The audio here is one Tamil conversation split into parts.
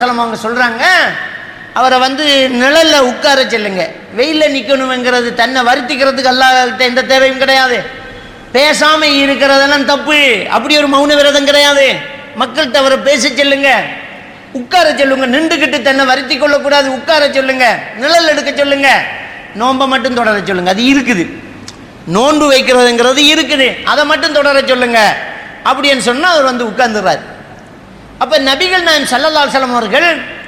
அவங்க சொல்றாங்க அவரை வந்து நிழல்ல உட்கார சொல்லுங்க வெயில்ல நிக்கணுங்கிறது தன்னை வருத்திக்கிறதுக்கு அல்லாஹ்கிட்ட எந்த தேவையும் கிடையாது பேசாம இருக்கிறதெல்லாம் தப்பு அப்படி ஒரு மௌன விரதம் கிடையாது மக்கள்கிட்ட அவரை பேச சொல்லுங்க உட்கார சொல்லுங்க நின்றுக்கிட்டு தன்னை வருத்தி கொள்ளக்கூடாது உட்கார சொல்லுங்க நிழல் எடுக்க சொல்லுங்க நோன்பை மட்டும் தொடர சொல்லுங்க அது இருக்குது நோன்பு வைக்கிறதுங்கிறது இருக்குது அதை மட்டும் தொடர சொல்லுங்க அப்படின்னு சொன்னா அவர் வந்து உட்கார்ந்துடுறாரு அப்ப நபிகள் நான் சல்லல்லா செல்லம் அவர்கள்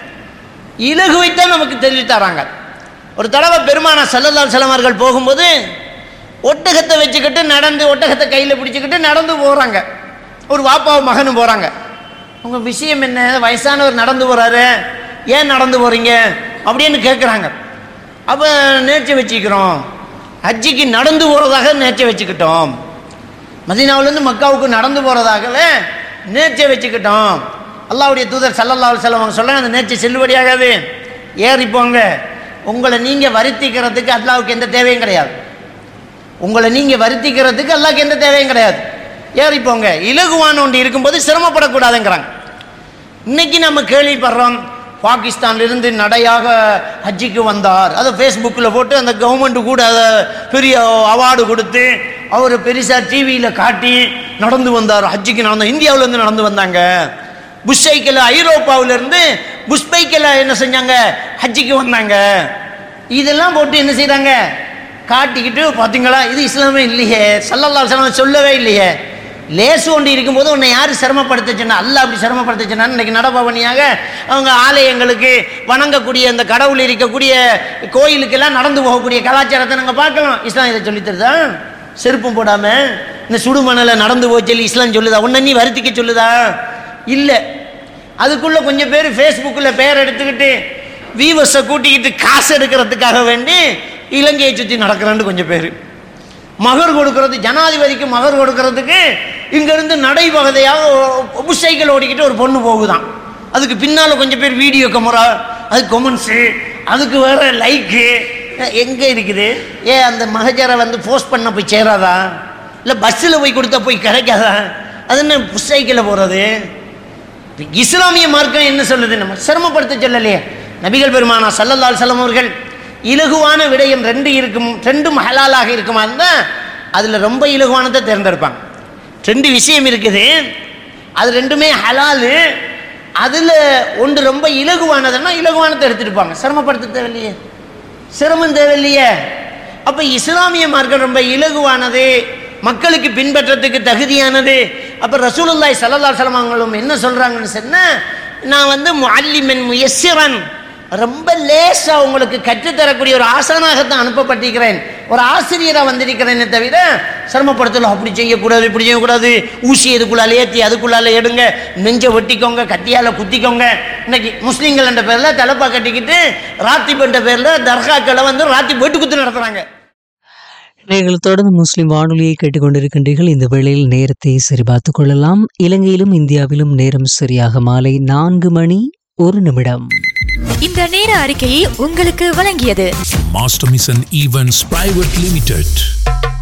இலகுவைத்தான் நமக்கு தெரிவித்து தராங்க ஒரு தடவை பெருமான சல்லல்லா செல்லம் அவர்கள் போகும்போது ஒட்டகத்தை வச்சுக்கிட்டு நடந்து ஒட்டகத்தை கையில் பிடிச்சிக்கிட்டு நடந்து போகிறாங்க ஒரு வாப்பாவும் மகனும் போகிறாங்க உங்க விஷயம் என்ன வயசானவர் நடந்து போறாரு ஏன் நடந்து போறீங்க அப்படின்னு கேட்குறாங்க அப்போ நேர்ச்சி வச்சுக்கிறோம் ஹஜ்ஜிக்கு நடந்து போகிறதாக நேர்ச்சி வச்சுக்கிட்டோம் மதீனாவிலேருந்து மக்காவுக்கு நடந்து போகிறதாகவே நேர்ச்சை வச்சுக்கிட்டோம் அல்லாவுடைய தூதர் சல்லல்லா செல்லம் அவங்க சொல்ல அந்த நேர்ச்சி செல்லுபடியாகாது ஏறி போங்க உங்களை நீங்கள் வருத்திக்கிறதுக்கு அல்லாவுக்கு எந்த தேவையும் கிடையாது உங்களை நீங்கள் வருத்திக்கிறதுக்கு அல்லாவுக்கு எந்த தேவையும் கிடையாது ஏறி போங்க இலகுவான ஒன்று இருக்கும்போது சிரமப்படக்கூடாதுங்கிறாங்க இன்னைக்கு நம்ம கேள்விப்படுறோம் பாகிஸ்தான்ல இருந்து நடையாக ஹஜ்ஜிக்கு வந்தார் அதை ஃபேஸ்புக்கில் போட்டு அந்த கவர்மெண்ட் கூட அதை பெரிய அவார்டு கொடுத்து அவர் பெருசாக டிவியில் காட்டி நடந்து வந்தார் ஹஜ்ஜிக்கு நடந்த இந்தியாவுல இருந்து நடந்து வந்தாங்க புஷ் சைக்கிள் ஐரோப்பாவிலிருந்து புஷ் பைக்கில் என்ன செஞ்சாங்க ஹஜ்ஜிக்கு வந்தாங்க இதெல்லாம் போட்டு என்ன செய்றாங்க காட்டிக்கிட்டு பார்த்தீங்களா இது இஸ்லாமே இல்லையே சல்லல்லா சலம் சொல்லவே இல்லையே லேசு ஒன்று இருக்கும்போது உன்னை யார் சிரமப்படுத்த சொன்னா அல்ல அப்படி சிரமப்படுத்த சொன்னான்னு இன்னைக்கு நடபவனியாக அவங்க ஆலயங்களுக்கு வணங்கக்கூடிய அந்த கடவுள் இருக்கக்கூடிய கோயிலுக்கெல்லாம் நடந்து போகக்கூடிய கலாச்சாரத்தை நாங்கள் பார்க்கலாம் இஸ்லாம் இதை சொல்லித் தருதா செருப்பும் போடாம இந்த சுடுமணல நடந்து போய் சொல்லி இஸ்லாம் சொல்லுதா உன்னை நீ வருத்திக்க சொல்லுதா இல்லை அதுக்குள்ள கொஞ்சம் பேர் ஃபேஸ்புக்கில் பேர் எடுத்துக்கிட்டு வீவர்ஸை கூட்டிக்கிட்டு காசு எடுக்கிறதுக்காக வேண்டி இலங்கையை சுற்றி நடக்கிறான்னு கொஞ்சம் பேர் மகர் கொடுக்கறது ஜனாதிபதிக்கு மகர் கொடுக்கறதுக்கு இங்கிருந்து நடைபகுதையாக புஷைகள் ஓடிக்கிட்டு ஒரு பொண்ணு போகுதான் அதுக்கு பின்னால் கொஞ்சம் பேர் வீடியோ கேமரா அதுக்கு கொமெண்ட்ஸு அதுக்கு வேற லைக்கு எங்கே இருக்குது ஏன் அந்த மகஜரை வந்து போஸ்ட் பண்ண போய் சேராதா இல்லை பஸ்ஸில் போய் கொடுத்தா போய் கிடைக்காதா அது என்ன புஷைக்கில் போகிறது இப்ப இஸ்லாமிய மார்க்கம் என்ன சொல்லுது நம்ம சிரமப்படுத்த சொல்லலையே நபிகள் பெருமானா சல்லல்லால் செல்லம் அவர்கள் இலகுவான விடயம் ரெண்டு இருக்கும் ரெண்டும் ஹலாலாக இருக்குமா இருந்தால் அதில் ரொம்ப இலகுவானதை தேர்ந்தெடுப்பாங்க ரெண்டு விஷயம் இருக்குது அது ரெண்டுமே ஹலாலு அதில் ஒன்று ரொம்ப இலகுவானதுன்னா இலகுவானதை எடுத்துருப்பாங்க சிரமப்படுத்த தேவையில்லையே சிரமம் தேவையில்லையே அப்போ இஸ்லாமிய மார்க்கம் ரொம்ப இலகுவானது மக்களுக்கு பின்பற்றத்துக்கு தகுதியானது அப்போ ரசூலுல்லாய் சல்லல்லா சலமாங்களும் என்ன சொல்கிறாங்கன்னு சொன்னால் நான் வந்து முல்லிமன் முயசிரன் ரொம்ப லேசா உங்களுக்கு கற்றுத்தரக்கூடிய ஒரு ஆசானாகத்தான் அனுப்பப்பட்டிருக்கிறேன் ஒரு ஆசிரியராக வந்திருக்கிறேனே தவிர சிரமப்படுத்தல அப்படி செய்யக்கூடாது இப்படி செய்யக்கூடாது ஊசி இதுக்குள்ளால ஏற்றி அதுக்குள்ளால எடுங்க நெஞ்சை வெட்டிக்கோங்க கத்தியால் குத்திக்கோங்க இன்னைக்கு முஸ்லீம்கள் என்ற பேரில் தலைப்பா கட்டிக்கிட்டு ராத்திப் என்ற பேரில் தர்காக்களை வந்து ராத்தி வெட்டு குத்து நடத்துகிறாங்க நீங்கள் தொடர்ந்து முஸ்லிம் வானொலியை கேட்டுக்கொண்டிருக்கின்றீர்கள் இந்த வேளையில் நேரத்தை சரிபார்த்துக் கொள்ளலாம் இலங்கையிலும் இந்தியாவிலும் நேரம் சரியாக மாலை நான்கு மணி ஒரு நிமிடம் இந்த நேர அறிக்கையை உங்களுக்கு வழங்கியது Master Mission Events Private Limited.